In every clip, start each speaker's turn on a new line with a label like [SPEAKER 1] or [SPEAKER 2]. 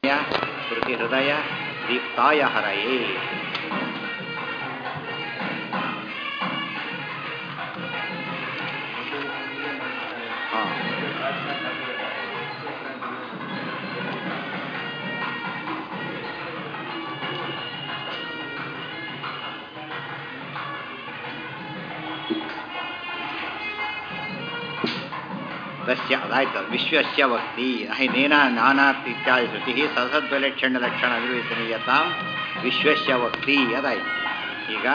[SPEAKER 1] ಶ್ರುತಿ ಹೃದಯ ದೀಪ್ತಾಯ ಹರಯೇ ಹಾ. ತಸ್ಯ ಅದಾಯ್ತು ವಿಶ್ವಸ್ಯ ವಕ್ತಿ ಅಹಿನೇನ ನಾನಾತ್ ಇತ್ಯಾದಿ ಶ್ರುತಿ ಸಸದ್ವಲಕ್ಷಣ್ಯ ಲಕ್ಷಣ ಅಭಿರ್ವೇಶನೀಯತಾಂ ವಿಶ್ವಸ್ಯ ವಕ್ತಿ ಅದಾಯ್ತು ಈಗ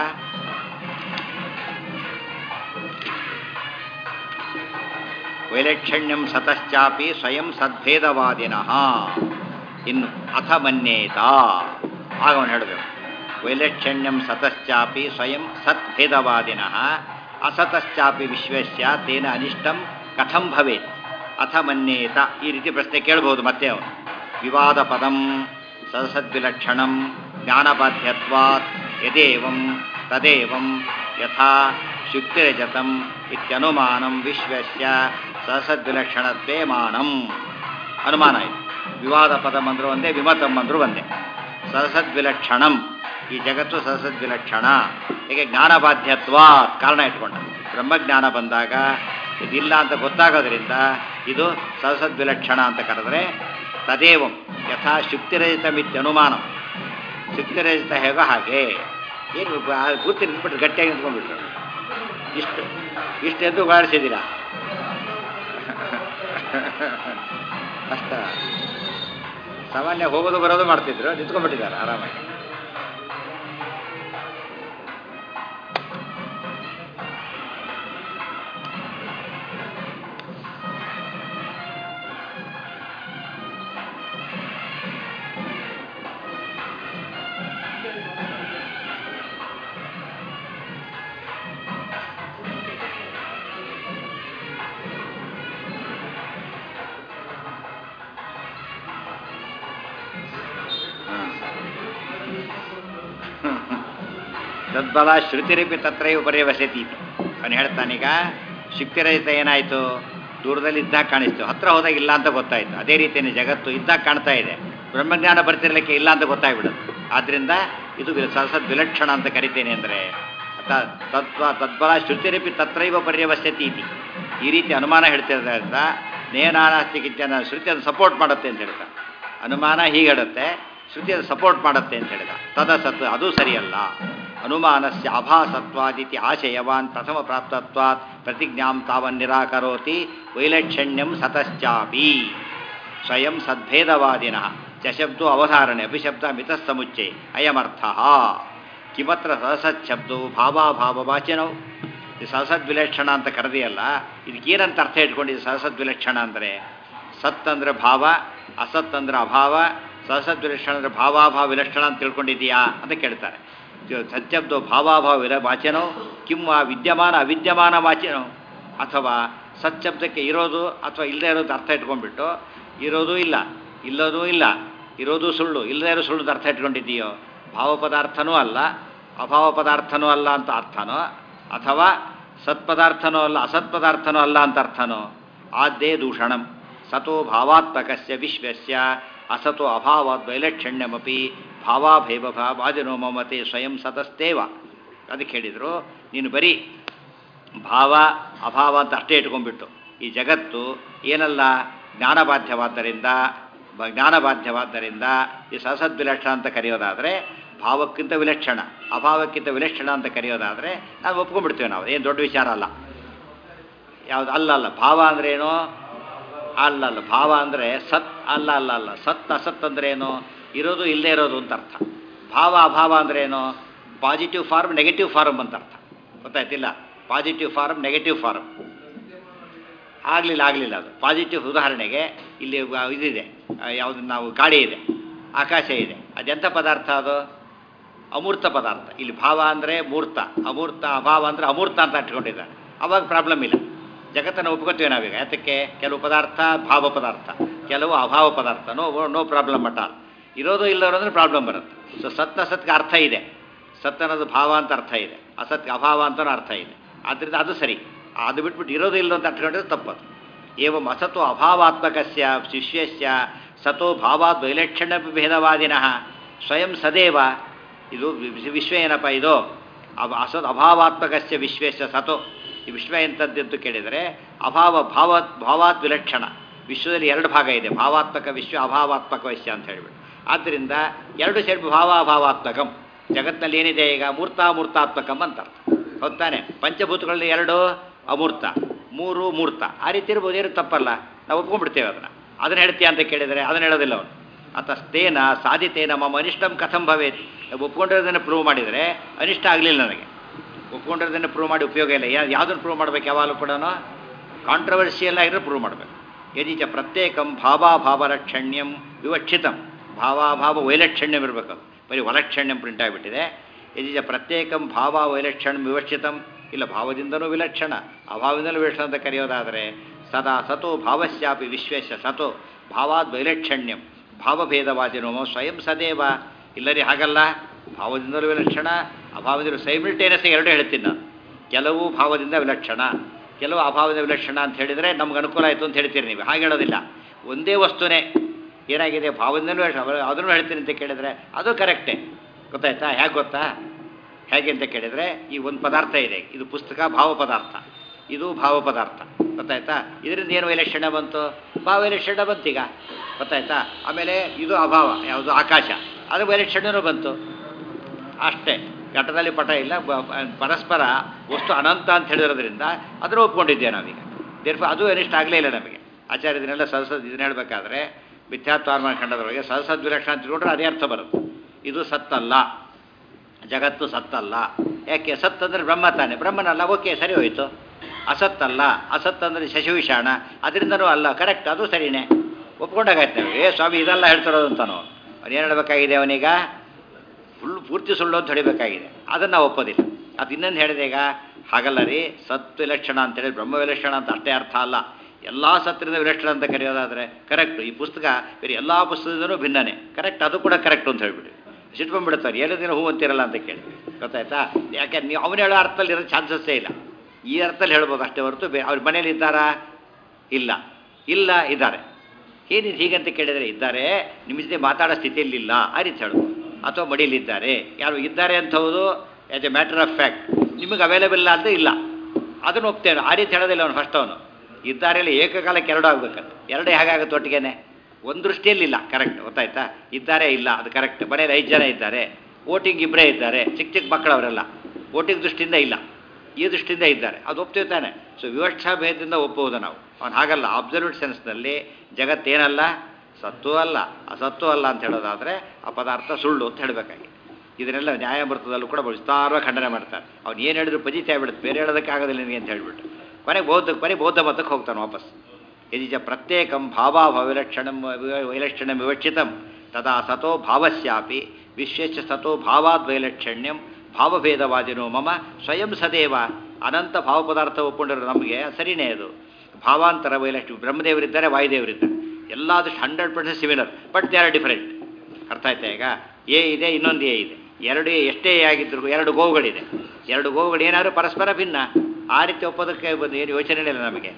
[SPEAKER 1] ವೈಲಕ್ಷಣ್ಯಂ ಸತಶ್ಚಾಪಿ ಸ್ವಯಂ ಸದ್ಭೇದವಾದಿನಃ ಇನ್ನು ಅಥ ಮನ್ಯೇತ ಆಗ ಅವನು ಹೇಳಬೇಕು ವೈಲಕ್ಷಣ್ಯಂ ಸತಶ್ಚಾಪಿ ಸ್ವಯಂ ಸದ್ಭೇದವಾದಿನಃ ಅಸತಶ್ಚಾಪಿ ವಿಶ್ವಸ್ಯ ತೇನ ಅನಿಷ್ಟಂ ಕಥಂ ಭವೇತ್ ಅಥ ಮನ್ಯೇತ ಈ ರೀತಿ ಪ್ರಶ್ನೆ ಕೇಳ್ಬೋದು ಮತ್ತೆ ಅವನು ವಿವಾದ ಪದಂ ಸದಸದ್ವಿಲಕ್ಷಣಂ ಜ್ಞಾನಬಾಧ್ಯತ್ವಾತ್ ಯದೇವಂ ತದೇವಂ ಯಥಾ ಶುಕ್ತಿರಜತಂ ಇತ್ಯನುಮಾನಂ ವಿಶ್ವಸ್ಯ ಸದಸದ್ವಿಲಕ್ಷಣತ್ವೇ ಮಾನಂ ಅನುಮಾನ ಇದು ವಿವಾದ ಪದಂ ಅಂದ್ರು ಒಂದೇ ವಿಮತಂ ಅಂದ್ರು ಒಂದೇ ಸದಸದ್ವಿಲಕ್ಷಣಂ ಈ ಜಗತ್ತು ಸದಸದ್ವಿಲಕ್ಷಣ ಹೀಗೆ ಜ್ಞಾನಬಾಧ್ಯತ್ವ ಕಾರಣ ಇಟ್ಕೊಂಡ ಬ್ರಹ್ಮಜ್ಞಾನ ಬಂದಾಗ ಇದಿಲ್ಲ ಅಂತ ಗೊತ್ತಾಗೋದ್ರಿಂದ ಇದು ಸದಸದ್ವಿಲಕ್ಷಣ ಅಂತ ಕರೆದ್ರೆ ತದೇವಂ ಯಥಾ ಶುಕ್ತಿರಹಿತ ಮಿತ್ಯನುಮಾನಂ ಶುಕ್ತಿರಹಿತ ಹೇಗೋ ಹಾಗೆ ಏನು ಪೂರ್ತಿ ನಿಂತ್ಬಿಟ್ರು ಗಟ್ಟಿಯಾಗಿ ನಿಂತ್ಕೊಂಡ್ಬಿಟ್ರು ಇಷ್ಟು ಇಷ್ಟು ಎದ್ದು ಓಡಾಡಿಸಿದ್ದೀರಾ ಅಷ್ಟ ಸಾಮಾನ್ಯ ಹೋಗೋದು ಬರೋದು ಮಾಡ್ತಿದ್ರು ನಿಂತ್ಕೊಂಡ್ಬಿಟ್ಟಿದ್ದಾರೆ ಆರಾಮಾಗಿ ತದ್ಬಲ ಶ್ರುತಿರಿಪಿ ತತ್ರೈವ ಪರ್ಯವಸತಿ ಅವನು ಹೇಳ್ತಾನೀಗ ಶುಕ್ತಿರಹಿತ ಏನಾಯಿತು ದೂರದಲ್ಲಿ ಇದ್ದಾಗ ಕಾಣಿಸ್ತು ಹತ್ರ ಹೋದಾಗ ಇಲ್ಲ ಅಂತ ಗೊತ್ತಾಯಿತು ಅದೇ ರೀತಿಯೇ ಜಗತ್ತು ಇದ್ದಾಗ ಕಾಣ್ತಾ ಇದೆ ಬ್ರಹ್ಮಜ್ಞಾನ ಬರ್ತಿರ್ಲಿಕ್ಕೆ ಇಲ್ಲ ಅಂತ ಗೊತ್ತಾಗ್ಬಿಡುತ್ತೆ ಆದ್ದರಿಂದ ಇದು ವಿ- ಸದಸದ್ ವಿಲಕ್ಷಣ ಅಂತ ಕರಿತೇನೆ ಅಂದರೆ ತತ್ವ ತದ್ಬಲ ಶ್ರುತಿರಿಪಿ ತತ್ರೈವ ಪರ್ಯವಸ್ಯತಿ ಇತಿ ಈ ರೀತಿ ಅನುಮಾನ ಹೇಳ್ತಿರೋದ್ರಿಂದ ನೇನಾನಾಸ್ತಿ ಕಿಂಚನ ಶ್ರುತಿ ಅದು ಸಪೋರ್ಟ್ ಮಾಡುತ್ತೆ ಅಂತ ಹೇಳ್ತಾರೆ ಅನುಮಾನ ಹೀಗಡುತ್ತೆ ಶ್ರುತಿ ಅದು ಸಪೋರ್ಟ್ ಮಾಡುತ್ತೆ ಅಂತ ಹೇಳಿದ ತದಸತ್ ಅದು ಸರಿಯಲ್ಲ ಅನುಮಾನಸ್ಯ ಅಭಾಸತ್ವಾದಿತಿ ಆಶಯವಾನ್ ಪ್ರಥಮ ಪ್ರಾಪ್ತತ್ವಾತ್ ಪ್ರತಿಜ್ಞಾಂ ತಾವನ್ ನಿರಾಕರೋತಿ ವೈಲಕ್ಷಣ್ಯಂ ಸತಶ್ಚಾಪಿ ಸ್ವಯಂ ಸದ್ಭೇದವಾದಿನಃ ಚಶಬ್ದೋ ಅವಧಾರಣೆ ಅಭಿಶಬ್ದ ಮಿತಸ್ಸಮುಚ್ಚಯ ಅಯಮರ್ಥ ಕಿಮತ್ರ ಸಹಸಚ್ಛಬ್ದೋ ಭಾವಾಭಾವವಾಚಿನವು ಇದು ಸಹಸದ್ವಿಲಕ್ಷಣ ಅಂತ ಕರೆದಿಯಲ್ಲ ಇದಕ್ಕೇನಂತ ಅರ್ಥ ಇಟ್ಕೊಂಡಿದ್ದು ಸಹಸದ್ವಿಲಕ್ಷಣ ಅಂದರೆ ಸತ್ ಅಂದರೆ ಭಾವ ಅಸತ್ ಅಂದರೆ ಅಭಾವ ಸಹಸದ್ವಿಲಕ್ಷಣ ಅಂದರೆ ಭಾವಾಭಾವ ವಿಲಕ್ಷಣ ಅಂತ ತಿಳ್ಕೊಂಡಿದೀಯಾ ಅಂತ ಕೇಳ್ತಾರೆ ಇದು ಸತ್ಯಬ್ದೋ ಭಾವಾಭಾವ ವಿಲ ವಾಚನೋ ಕಿಮ್ಮ ವಿದ್ಯಮಾನ ಅವಿದ್ಯಮಾನ ವಾಚನೋ ಅಥವಾ ಸತ್ಶಬ್ದಕ್ಕೆ ಇರೋದು ಅಥವಾ ಇಲ್ಲದೆ ಇರೋದು ಅರ್ಥ ಇಟ್ಕೊಂಡ್ಬಿಟ್ಟು ಇರೋದು ಇಲ್ಲ ಇಲ್ಲೋದು ಇಲ್ಲ ಇರೋದು ಸುಳ್ಳು ಇಲ್ಲದೇ ಇರೋ ಸುಳ್ಳು ಅರ್ಥ ಇಟ್ಕೊಂಡಿದ್ದೀಯೋ ಭಾವ ಪದಾರ್ಥನೂ ಅಲ್ಲ ಅಭಾವ ಪದಾರ್ಥನೂ ಅಲ್ಲ ಅಂತ ಅರ್ಥನೋ ಅಥವಾ ಸತ್ಪದಾರ್ಥನೂ ಅಲ್ಲ ಅಸತ್ ಪದಾರ್ಥನೂ ಅಲ್ಲ ಅಂತ ಅರ್ಥನೋ ಆದ್ದೇ ದೂಷಣಂ ಸತೋ ಭಾವಾತ್ಮಕಸ್ಯ ವಿಶ್ವಸ್ಯ ಅಸತೋ ಅಭಾವಾದ್ ವೈಲಕ್ಷಣ್ಯಮಪಿ ಭಾವಾಭೇವ ಭಾವಾದಿನೋ ಮಮತೆ ಸ್ವಯಂ ಸತಸ್ತೇವ ಅದಕ್ಕೆ ಹೇಳಿದರು ನೀನು ಬರೀ ಭಾವ ಅಭಾವ ಅಂತ ಅಷ್ಟೇ ಇಟ್ಕೊಂಡ್ಬಿಟ್ಟು ಈ ಜಗತ್ತು ಏನಲ್ಲ ಜ್ಞಾನಬಾಧ್ಯವಾದ್ದರಿಂದ ಬ- ಜ್ಞಾನಬಾಧ್ಯವಾದ್ದರಿಂದ ಈ ಸಸದ್ವಿಲಕ್ಷಣ ಅಂತ ಕರೆಯೋದಾದರೆ ಭಾವಕ್ಕಿಂತ ವಿಲಕ್ಷಣ ಅಭಾವಕ್ಕಿಂತ ವಿಲಕ್ಷಣ ಅಂತ ಕರೆಯೋದಾದರೆ ನಾವು ಒಪ್ಕೊಂಡ್ಬಿಡ್ತೇವೆ ನಾವು ಏನು ದೊಡ್ಡ ವಿಚಾರ ಅಲ್ಲ ಯಾವುದು ಅಲ್ಲ ಅಲ್ಲ ಭಾವ ಅಂದ್ರೇನು ಅಲ್ಲ ಅಲ್ಲ ಭಾವ ಅಂದರೆ ಸತ್ ಅಲ್ಲ ಅಲ್ಲ ಅಲ್ಲ ಸತ್ ಅಸತ್ ಅಂದ್ರೇನು ಇರೋದು ಇಲ್ಲದೆ ಇರೋದು ಅಂತ ಅರ್ಥ ಭಾವ ಅಭಾವ ಅಂದ್ರೇನು ಪಾಸಿಟಿವ್ ಫಾರ್ಮ್ ನೆಗೆಟಿವ್ ಫಾರ್ಮ್ ಅಂತ ಅರ್ಥ ಗೊತ್ತಾಯ್ತಿಲ್ಲ ಪಾಸಿಟಿವ್ ಫಾರ್ಮ್ ನೆಗೆಟಿವ್ ಫಾರ್ಮ್ ಆಗಲಿಲ್ಲ ಆಗಲಿಲ್ಲ ಅದು ಪಾಸಿಟಿವ್ ಉದಾಹರಣೆಗೆ ಇಲ್ಲಿ ವ- ಇದಿದೆ ಯಾವುದು ನಾವು ಗಾಡಿ ಇದೆ ಆಕಾಶ ಇದೆ ಅದೆಂಥ ಪದಾರ್ಥ ಅದು ಅಮೂರ್ತ ಪದಾರ್ಥ ಇಲ್ಲಿ ಭಾವ ಅಂದರೆ ಮೂರ್ತ ಅಮೂರ್ತ ಅಭಾವ ಅಂದರೆ ಅಮೂರ್ತ ಅಂತ ಇಟ್ಕೊಂಡಿದ್ದಾರೆ ಅವಾಗ ಪ್ರಾಬ್ಲಮ್ ಇಲ್ಲ ಜಗತ್ತನ್ನು ಒಪ್ಕೋತೀವಿ ನಾವೀಗ ಯಾತಕ್ಕೆ ಕೆಲವು ಪದಾರ್ಥ ಭಾವ ಪದಾರ್ಥ ಕೆಲವು ಅಭಾವ ಪದಾರ್ಥ no no problem at all ಇರೋದು ಇಲ್ಲರೋ ಅಂದರೆ ಪ್ರಾಬ್ಲಮ್ ಬರುತ್ತೆ ಸೊ ಸತ್ ಅಸತ್ಗೆ ಅರ್ಥ ಇದೆ ಸತ್ ಅನ್ನೋದು ಭಾವ ಅಂತ ಅರ್ಥ ಇದೆ ಅಸತ್ಗೆ ಅಭಾವ ಅಂತಲೂ ಅರ್ಥ ಇದೆ ಆದ್ದರಿಂದ ಅದು ಸರಿ ಅದು ಬಿಟ್ಬಿಟ್ಟು ಇರೋದು ಇಲ್ಲ ಅಂತ ಅಟ್ಕೊಂಡಿದ್ದು ತಪ್ಪದು ಏವಂ ಅಸತು ಅಭಾವಾತ್ಮಕಸ್ಯ ಶಿಷ್ಯಸ್ಯ ಸತೋ ಭಾವಾದ್ ವೈಲಕ್ಷಣ್ಯ ಭೇದವಾದಿನಃ ಸ್ವಯಂ ಸದೇವ ಇದು ವಿ- ವಿಶ್ವ ಏನಪ್ಪ ಇದು ಅವ ಅಸ ಅಭಾವಾತ್ಮಕಸ್ಯ ವಿಶ್ವೇಶ ಸತೋ ಈ ವಿಶ್ವ ಎಂಥದ್ದೆಂದು ಕೇಳಿದರೆ ಅಭಾವ ಭಾವ ಭಾವಾತ್ ವಿಲಕ್ಷಣ ವಿಶ್ವದಲ್ಲಿ ಎರಡು ಭಾಗ ಇದೆ ಭಾವಾತ್ಮಕ ವಿಶ್ವ ಅಭಾವಾತ್ಮಕ ವಿಶ್ವ ಅಂತ ಹೇಳಿಬಿಟ್ಟು ಆದ್ದರಿಂದ ಎರಡು ಸೇರಿ ಭಾವ ಅಭಾವಾತ್ಮಕಂ ಜಗತ್ತಿನಲ್ಲಿ ಏನಿದೆ ಈಗ ಮೂರ್ತಾಮೂರ್ತಾತ್ಮಕಂ ಅಂತ ಅರ್ಥ ಹೊತ್ತಾನೆ ಪಂಚಭೂತಗಳಲ್ಲಿ ಎರಡು ಅಮೂರ್ತ ಮೂರು ಮೂರ್ತ ಆ ರೀತಿ ಇರ್ಬೋದು ಏನು ತಪ್ಪಲ್ಲ ನಾವು ಒಪ್ಕೊಂಡ್ಬಿಡ್ತೇವೆ ಅದನ್ನು ಅದನ್ನು ಹೇಳ್ತೀಯ ಅಂತ ಕೇಳಿದರೆ ಅದನ್ನು ಹೇಳೋದಿಲ್ಲ ಅವನು ಅತಸ್ತೇನ ಸಾಧಿತೇನ ಮಮ ಅನಿಷ್ಟಂ ಕಥಂ ಭವೇತ್ ಒಪ್ಕೊಂಡಿರೋದನ್ನು ಪ್ರೂವ್ ಮಾಡಿದರೆ ಅನಿಷ್ಟ ಆಗಲಿಲ್ಲ ನನಗೆ ಒಪ್ಕೊಂಡಿರೋದನ್ನು ಪ್ರೂವ್ ಮಾಡಿ ಉಪಯೋಗ ಇಲ್ಲ ಯಾ ಯಾವುದನ್ನು ಪ್ರೂವ್ ಮಾಡ್ಬೇಕು ಯಾವಾಗಲೂ ಕೂಡ ಕಾಂಟ್ರವರ್ಸಿಯಲ್ ಆಗಿರೋ ಪ್ರೂವ್ ಮಾಡಬೇಕು ಯದೀಚ ಪ್ರತ್ಯೇಕಂ ಭಾವಾಭಾವಲಕ್ಷಣ್ಯಂ ವಿವಕ್ಷಿತಂ ಭಾವಾಭಾವ ವೈಲಕ್ಷಣ್ಯಂ ಇರಬೇಕು ಅದು ಬರೀ ವಲಕ್ಷಣ್ಯಂ ಪ್ರಿಂಟ್ ಆಗಿಬಿಟ್ಟಿದೆ ಯದೀಚ ಪ್ರತ್ಯೇಕಂ ಭಾವ ವೈಲಕ್ಷಣ್ಯಂ ವಿವಕ್ಷಿತಂ ಇಲ್ಲ ಭಾವದಿಂದಲೂ ವಿಲಕ್ಷಣ ಅಭಾವದಿಂದಲೂ ವಿಲಕ್ಷಣ ಅಂತ ಕರೆಯೋದಾದರೆ ಸದಾ ಸತೋ ಭಾವಸ್ಯಾಪಿ ವಿಶ್ವೇಶ ಸತೋ ಭಾವಾದ್ ವೈಲಕ್ಷಣ್ಯಂ ಭಾವಭೇದವಾದಿನೋ ಸ್ವಯಂ ಸದೇವ ಇಲ್ಲರಿ ಹಾಗಲ್ಲ ಭಾವದಿಂದಲೂ ವಿಲಕ್ಷಣ ಅಭಾವದಿಂದಲೂ ಸೈಮಿಲ್ಟೇನಿಯಸ್ ಎರಡು ಹೇಳ್ತೀನಿ ನಾನು ಕೆಲವು ಭಾವದಿಂದ ವಿಲಕ್ಷಣ ಕೆಲವು ಅಭಾವದ ವಿಲಕ್ಷಣ ಅಂತ ಹೇಳಿದರೆ ನಮ್ಗೆ ಅನುಕೂಲ ಆಯಿತು ಅಂತ ಹೇಳ್ತೀರಿ ನೀವು ಹಾಗೆ ಹೇಳೋದಿಲ್ಲ ಒಂದೇ ವಸ್ತುನೇ ಏನಾಗಿದೆ ಭಾವದಿಂದಲೂ ವಿಲಕ್ಷಣ ಅದನ್ನು ಹೇಳ್ತೀನಿ ಅಂತ ಕೇಳಿದರೆ ಅದು ಕರೆಕ್ಟೇ ಗೊತ್ತಾಯ್ತಾ ಹೇಗೆ ಗೊತ್ತಾ ಹೇಗೆ ಅಂತ ಕೇಳಿದರೆ ಈ ಒಂದು ಪದಾರ್ಥ ಇದೆ ಇದು ಪುಸ್ತಕ ಭಾವ ಪದಾರ್ಥ ಇದು ಭಾವ ಪದಾರ್ಥ ಗೊತ್ತಾಯ್ತಾ ಇದರಿಂದ ಏನು ವೈಲಕ್ಷಣ್ಯ ಬಂತು ಭಾವ ವೈಲಕ್ಷಣ್ಯ ಬಂತೀಗ ಗೊತ್ತಾಯ್ತಾ ಆಮೇಲೆ ಇದು ಅಭಾವ ಯಾವುದು ಆಕಾಶ ಅದು ವೈಲಕ್ಷಣ್ಯನೂ ಬಂತು ಅಷ್ಟೇ ಘಟದಲ್ಲಿ ಪಟ ಇಲ್ಲ ಬ- ಬ- ಪರಸ್ಪರ ವಸ್ತು ಅನಂತ ಅಂತ ಹೇಳಿರೋದ್ರಿಂದ ಅದನ್ನು ಒಪ್ಕೊಂಡಿದ್ದೇವೆ ನಾವೀಗ ದೇರ್ಫ ಅದು ಅನಿಷ್ಟ ಆಗಲೇ ಇಲ್ಲ ನಮಗೆ ಆಚಾರ್ಯ ಇದನ್ನೆಲ್ಲ ಸಹಸದ್ ಇದನ್ನ ಹೇಳಬೇಕಾದ್ರೆ ಮಿಥ್ಯಾತ್ವಾರ್ಮ ಖಂಡದೊಳಗೆ ಸಹಸದ್ ವಿಲಕ್ಷಣ ಅಂತ ತಿಳ್ಕೊಂಡ್ರೆ ಅದೇ ಅರ್ಥ ಬರುತ್ತೆ ಇದು ಸತ್ತಲ್ಲ ಜಗತ್ತು ಸತ್ತಲ್ಲ ಯಾಕೆ ಸತ್ ಅಂದರೆ ಬ್ರಹ್ಮ ತಾನೆ ಬ್ರಹ್ಮನಲ್ಲ ಓಕೆ ಸರಿ ಹೋಯಿತು ಅಸತ್ತಲ್ಲ ಅಸತ್ ಅಂದರೆ ಶಶಿವಿಷಾಣ ಅದರಿಂದನೂ ಅಲ್ಲ ಕರೆಕ್ಟ್ ಅದು ಸರಿನೇ ಒಪ್ಕೊಂಡಾಗಾಯ್ತು ನಾವು ಏ ಸ್ವಾಮಿ ಇದೆಲ್ಲ ಹೇಳ್ತಿರೋದು ಅಂತಾನು ಅವ್ನು ಏನು ಹೇಳಬೇಕಾಗಿದೆ ಅವನೀಗ ಸುಳ್ಳು ಪೂರ್ತಿ ಸುಳ್ಳು ಅಂತ ಹೊಡಿಬೇಕಾಗಿದೆ ಅದನ್ನು ನಾವು ಒಪ್ಪೋದಿಲ್ಲ ಅದು ಇನ್ನೊಂದು ಹೇಳಿದೆ ಈಗ ಹಾಗಲ್ಲ ರೀ ಸತ್ ವಿಲಕ್ಷಣ ಅಂತ ಹೇಳಿ ಬ್ರಹ್ಮ ವಿಲಕ್ಷಣ ಅಂತ ಅಷ್ಟೇ ಅರ್ಥ ಅಲ್ಲ ಎಲ್ಲ ಸತ್ರಿಂದ ವಿಲಕ್ಷಣ ಅಂತ ಕರೆಯೋದಾದರೆ ಕರೆಕ್ಟ್ ಈ ಪುಸ್ತಕ ಬೇರೆ ಎಲ್ಲ ಪುಸ್ತಕದಿಂದನೂ ಭಿನ್ನನೇ ಕರೆಕ್ಟ್ ಅದು ಕೂಡ ಕರೆಕ್ಟ್ ಅಂತ ಹೇಳ್ಬಿಡಿ ಸಿಟ್ಕೊಂಡ್ಬಿಡ್ತಾರೆ ಏನಿದಿನ ಹೂ ಅಂತಿರಲ್ಲ ಅಂತ ಕೇಳಿ ಗೊತ್ತಾಯ್ತಾ ಯಾಕೆ ನೀವು ಅವನು ಹೇಳೋ ಅರ್ಥದಲ್ಲಿ ಇರೋ ಚಾನ್ಸಸ್ಸೇ ಇಲ್ಲ ಈ ಅರ್ಥದಲ್ಲಿ ಹೇಳ್ಬೋದು ಅಷ್ಟೇ ಹೊರತು ಬೇ ಅವ್ರ ಮನೇಲಿ ಇದ್ದಾರಾ ಇಲ್ಲ ಇಲ್ಲ ಇದ್ದಾರೆ ಏನಿದೆ ಹೀಗಂತ ಕೇಳಿದರೆ ಇದ್ದಾರೆ ನಿಮ್ಮ ಜೊತೆ ಮಾತಾಡೋ ಸ್ಥಿತಿಯಲ್ಲಿಲ್ಲ ಆ ರೀತಿ ಹೇಳ್ಬೋದು ಅಥವಾ ಮಡಿಲಿದ್ದಾರೆ ಯಾರು ಇದ್ದಾರೆ ಅಂತ ಹೌದು as a matter of fact ನಿಮಗೆ ಅವೈಲೇಬಲ್ ಇಲ್ಲ ಅಂತ ಇಲ್ಲ ಅದನ್ನು ಒಪ್ತೇನೆ ಆ ರೀತಿ ಹೇಳೋದಿಲ್ಲ ಅವನು ಫಸ್ಟ್ ಅವನು ಇದ್ದಾರೆ ಇಲ್ಲಿ ಏಕಕಾಲಕ್ಕೆ ಎರಡು ಆಗ್ಬೇಕಂತ ಎರಡು ಹೇಗಾಗುತ್ತೆ ಒಟ್ಟಿಗೆನೆ ಒಂದು ದೃಷ್ಟಿಯಲ್ಲಿ ಇಲ್ಲ ಕರೆಕ್ಟ್ ಗೊತ್ತಾಯ್ತಾ ಇದ್ದಾರೆ ಇಲ್ಲ ಅದು ಕರೆಕ್ಟ್ ಮನೇಲಿ ಐದು ಜನ ಇದ್ದಾರೆ ವೋಟಿಂಗ್ ಇಬ್ಬರೇ ಇದ್ದಾರೆ ಚಿಕ್ಕ ಚಿಕ್ಕ ಮಕ್ಕಳವರೆಲ್ಲ ವೋಟಿಂಗ್ ದೃಷ್ಟಿಯಿಂದ ಇಲ್ಲ ಈ ದೃಷ್ಟಿಯಿಂದ ಇದ್ದಾರೆ ಅದು ಒಪ್ತೀವಿ ತಾನೆ ಸೊ ವಿವಕ್ಷಾ ಭೇದದಿಂದ ಒಪ್ಪುವುದು ನಾವು ಅವನು ಹಾಗಲ್ಲ ಅಬ್ಸರ್ವ್ಡ್ ಸೆನ್ಸ್ನಲ್ಲಿ ಜಗತ್ತೇನಲ್ಲ ಸತ್ತು ಅಲ್ಲ ಅಸತ್ತು ಅಲ್ಲ ಅಂತ ಹೇಳೋದಾದರೆ ಆ ಪದಾರ್ಥ ಸುಳ್ಳು ಅಂತ ಹೇಳಬೇಕಾಗಿ ಇದನ್ನೆಲ್ಲ ನ್ಯಾಯಾಮೃತದಲ್ಲೂ ಕೂಡ ವಿಸ್ತಾರವಾಗಿ ಖಂಡನೆ ಮಾಡ್ತಾರೆ ಅವ್ನು ಏನು ಹೇಳಿದ್ರು ಪಜಿತಿ ಆಗ್ಬಿಡುತ್ತೆ ಬೇರೆ ಹೇಳೋದಕ್ಕೆ ಆಗೋದಿಲ್ಲ ನಿನಗೆ ಅಂತ ಹೇಳ್ಬಿಟ್ಟು ಕೊನೆಗೆ ಬೌದ್ಧ ಕೊನೆಗೆ ಬೌದ್ಧ ಮತಕ್ಕೆ ಹೋಗ್ತಾನೆ ವಾಪಸ್ ಯದಿಚ ಪ್ರತ್ಯೇಕಂ ಭಾವಾಭ ವಿಲಕ್ಷಣಂ ವಿ- ವೈಲಕ್ಷಣ್ಯಂ ವಿವಕ್ಷಿತಂ ತದಾ ಸತೋ ಭಾವಸ್ಯಾಪಿ ವಿಶ್ವೇಶ ಸತೋ ಭಾವಾದ್ ವೈಲಕ್ಷಣ್ಯಂ ಭಾವಭೇದವಾದಿನೋ ಮಮ ಸ್ವಯಂ ಸದೇವ ಅನಂತ ಭಾವ ಪದಾರ್ಥ ಒಪ್ಕೊಂಡಿರೋ ನಮಗೆ ಸರಿನೇ ಅದು ಭಾವಾಂತರ ವೈಲಕ್ಷ ಬ್ರಹ್ಮದೇವರಿದ್ದಾರೆ ವಾಯುದೇವರಿದ್ದಾರೆ ಎಲ್ಲಾದಷ್ಟು hundred percent similar but they are different ಅರ್ಥ ಆಯ್ತಾ ಈಗ ಎ ಇದೆ ಇನ್ನೊಂದು ಎ ಇದೆ ಎರಡು ಎ ಎಷ್ಟೇ ಎ ಆಗಿದ್ರು ಎರಡು ಗೋವುಗಳಿದೆ ಎರಡು ಗೋವುಗಳು ಏನಾದರೂ ಪರಸ್ಪರ ಭಿನ್ನ ಆ ರೀತಿ ಒಪ್ಪೋದಕ್ಕೆ ಒಂದು ಏನು ಯೋಚನೆ ಇಲ್ಲ ನಮಗೆ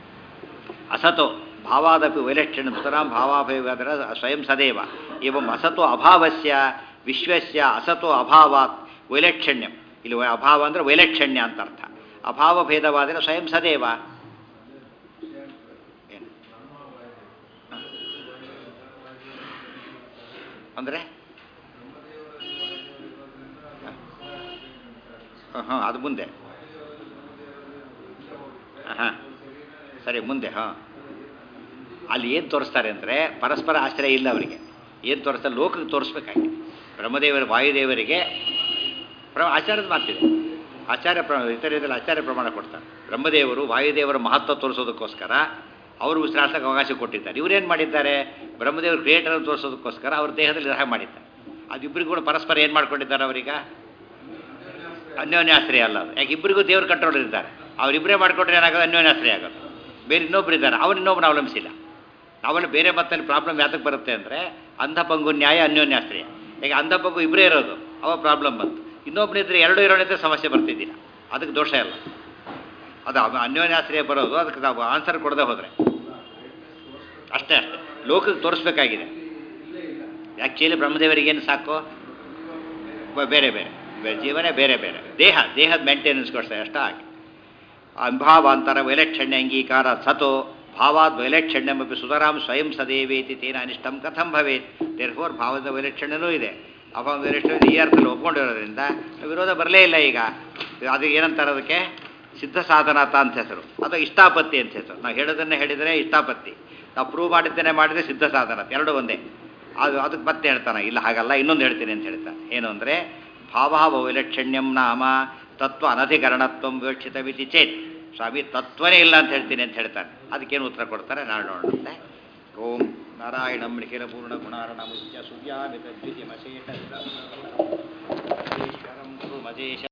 [SPEAKER 1] ಅಸತೋ ಭಾವಾದಪಿ ವೈಲಕ್ಷಣ್ಯ ಸುತರಾಂ ಭಾವಾಭಯವಾದರ ಸ್ವಯಂ ಸದೇವ ಏವಂ ಅಸತೋ ಅಭಾವಸ್ಯ ವಿಶ್ವಸ್ಯ ಅಸತೋ ಅಭಾವಾತ್ ವೈಲಕ್ಷಣ್ಯಂ ಇಲ್ಲಿ ವೈ- ಅಭಾವ ಅಂದರೆ ವೈಲಕ್ಷಣ್ಯ ಅಂತ ಅರ್ಥ ಅಭಾವ ಭೇದವಾದರೆ ಸ್ವಯಂ ಸದೇವ ಏನು ಅಂದರೆ ಹಾಂ ಹಾಂ ಅದು ಮುಂದೆ ಹಾಂ ಸರಿ ಮುಂದೆ ಹಾಂ ಅಲ್ಲಿ ಏನು ತೋರಿಸ್ತಾರೆ ಅಂದರೆ ಪರಸ್ಪರ ಆಶ್ರಯ ಇಲ್ಲ ಅವರಿಗೆ ಏನು ತೋರಿಸ್ತಾರೆ ಲೋಕಕ್ಕೆ ತೋರಿಸ್ಬೇಕಾಗಿದೆ ಬ್ರಹ್ಮದೇವರ ವಾಯುದೇವರಿಗೆ ಪ್ರ ಆಚಾರ್ಯದ ಮಾತಿದೆ ಆಚಾರ್ಯ ಪ್ರ ಇತರ ಇದರಲ್ಲಿ ಆಚಾರ್ಯ ಪ್ರಮಾಣ ಕೊಡ್ತಾರೆ ಬ್ರಹ್ಮದೇವರು ವಾಯುದೇವರ ಮಹತ್ವ ತೋರಿಸೋದಕ್ಕೋಸ್ಕರ ಅವರು ಉಸಿರಾಡ್ಸೋಕೆ ಅವಕಾಶ ಕೊಟ್ಟಿದ್ದಾರೆ ಇವರೇನು ಮಾಡಿದ್ದಾರೆ ಬ್ರಹ್ಮದೇವರು ಕ್ರಿಯೇಟರ್ ತೋರಿಸೋದಕ್ಕೋಸ್ಕರ ಅವ್ರ ದೇಹದಲ್ಲಿ ರಹ ಮಾಡಿದ್ದಾರೆ ಅದಿಬ್ಬರಿಗೂ ಕೂಡ ಪರಸ್ಪರ ಏನು ಮಾಡ್ಕೊಂಡಿದ್ದಾರೆ ಅವರೀಗ ಅನ್ಯೋನ್ಯಾಶ್ರಯ ಅಲ್ಲ ಅದು ಯಾಕೆ ಇಬ್ಬರಿಗೂ ದೇವ್ರ ಕಂಟ್ರೋಲ್ ಇರ್ತಾರೆ ಅವರಿಬ್ಬರೇ ಮಾಡಿಕೊಂಡ್ರೆ ಏನಾಗೋದು ಅನ್ಯೋನ್ಯಾಶ್ರಯ ಆಗೋದು ಬೇರೆ ಇನ್ನೊಬ್ರು ಇದ್ದಾರೆ ಅವನು ಇನ್ನೊಬ್ಬನ ಅವಲಂಬಿಸಿಲ್ಲ ಅವನು ಬೇರೆ ಮತ್ತಲ್ಲಿ ಪ್ರಾಬ್ಲಮ್ ಯಾತಕ್ಕೆ ಬರುತ್ತೆ ಅಂದರೆ ಅಂಧಪಂಗು ನ್ಯಾಯ ಅನ್ಯೋನ್ಯಾಶ್ರಯ ಈಗ ಅಂಧಪಂಗು ಇಬ್ಬರೇ ಇರೋದು ಅವ ಪ್ರಾಬ್ಲಮ್ ಬಂತು ಇನ್ನೊಬ್ಬನಿದ್ರೆ ಎರಡು ಇರೋಣಿದ್ರೆ ಸಮಸ್ಯೆ ಬರ್ತಿದ್ದಿಲ್ಲ ಅದಕ್ಕೆ ದೋಷ ಇಲ್ಲ ಅದು ಅವ- ಅನ್ಯೋನ್ಯಾಶ್ರಯ ಬರೋದು ಅದಕ್ಕೆ ನಾವು ಆನ್ಸರ್ ಕೊಡದೆ ಹೋದರೆ ಅಷ್ಟೇ ಅಷ್ಟೇ ಲೋಕಕ್ಕೆ ತೋರಿಸ್ಬೇಕಾಗಿದೆ ಆ್ಯಕ್ಚುಲಿ ಬ್ರಹ್ಮದೇವರಿಗೇನು ಸಾಕು ಬ- ಬೇರೆ ಬೇರೆ ಬೆ- ಜೀವನೇ ಬೇರೆ ಬೇರೆ ದೇಹ ದೇಹದ ಮೇಂಟೆನೆನ್ಸ್ಗೋಸ್ಕರ ಅಷ್ಟ ಹಾಗೆ ಅಭಾವಾಂತರ ವೈಲಕ್ಷಣ್ಯ ಅಂಗೀಕಾರ ಸತೋ ಭಾವಾದ್ ವೈಲಕ್ಷಣ್ಯಮಪಿ ಸುತರಾಂ ಸ್ವಯಂ ಸದೇವೇತಿ ತೇನ ಅನಿಷ್ಟಂ ಕಥಂ ಭವೇತ್ ದೇರ್ ಫೋರ್ ಭಾವದ ವೈಲಕ್ಷಣ್ಯನೂ ಇದೆ ಅಭಾವ ವೈಲಕ್ಷಣ್ಯ ಈ ಅರ್ಥದಲ್ಲಿ ಒಪ್ಕೊಂಡಿರೋದ್ರಿಂದ ವಿರೋಧ ಬರಲೇ ಇಲ್ಲ ಈಗ ಅದು ಏನಂತಾರೆ ಅದಕ್ಕೆ ಸಿದ್ಧ ಸಾಧನಾತ ಅಂತ ಹೆಸರು ಅಥವಾ ಇಷ್ಟಾಪತ್ತಿ ಅಂತ ಹೆಸರು ನಾವು ಹೇಳೋದನ್ನೇ ಹೇಳಿದರೆ ಇಷ್ಟಾಪತ್ತಿ ನಾವು ಪ್ರೂವ್ ಮಾಡಿದ್ದೇನೆ ಮಾಡಿದರೆ ಸಿದ್ಧ ಸಾಧನಾತ ಎರಡು ಒಂದೇ ಅದು ಅದಕ್ಕೆ ಮತ್ತೆ ಹೇಳ್ತಾನೆ ಇಲ್ಲ ಹಾಗಲ್ಲ ಇನ್ನೊಂದು ಹೇಳ್ತೀನಿ ಅಂತ ಹೇಳ್ತಾನೆ ಏನು ಅಂದರೆ ಭಾವ ವೈಲಕ್ಷಣ್ಯಂ ನಾಮ ತತ್ವ ಅನಧಿಕರಣತ್ವಂ ವಿವಕ್ಷಿತವಿತಿ ಚೇತ್ ಸ್ವಾಮಿ ತತ್ವನೇ ಇಲ್ಲ ಅಂತ ಹೇಳ್ತೀನಿ ಅಂತ ಹೇಳ್ತಾನೆ ಅದಕ್ಕೇನು ಉತ್ತರ ಕೊಡ್ತಾರೆ ನಾಳೆ ನೋಡೋಣಂತೆ ಓಂ ನಾರಾಯಣಂ ನಿಖಿಲ ಪೂರ್ಣ ಗುಣಾರ್ಣ ಮುಚ್ಯ ಸುವ್ಯಾಮಿತ ದ್ವಿತಿಮಶೇಷ ಈಶ್ವರಂ ಗುರು ಮಜೇಶ